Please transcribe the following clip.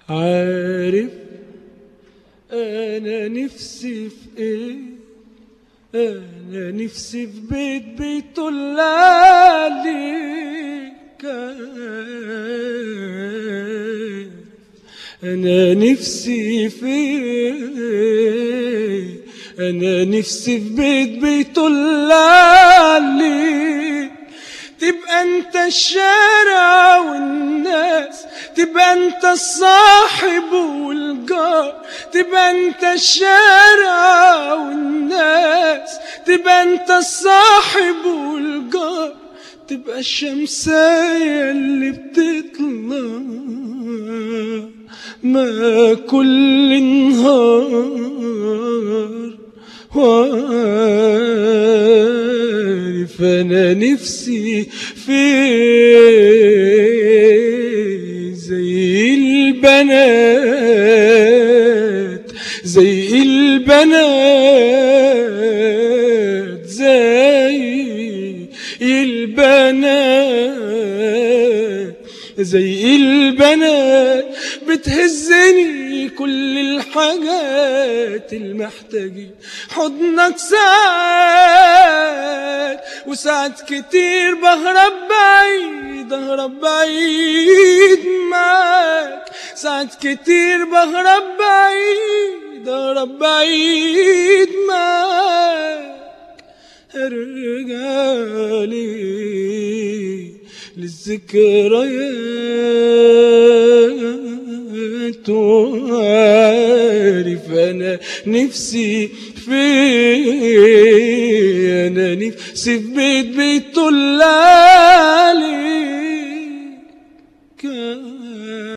عارف انا نفسي في ايه انا نفسي في بيت بيطل عليك انا نفسي في ايه انا نفسي في بيت بيطل عليك تبقى انت الشارع والناس تبقى انت الصاحب والجار تبقى انت الشارع والناس تبقى انت الصاحب والجار تبقى الشمسية اللي بتطلع ما كل نهار وعارف انا نفسي في زي البنات زي البنات زي البنات زي البنات بتهزني كل الحاجات المحتاجين حضنك ساعات وساعات كتير بهرب بعيد اهرب بعيد معاك ساعات كتير بهرب بعيد اهرب بعيد معاك ارجع لي للذكريات وعارف انا نفسي في انا نفسي في بيت بيطل عليك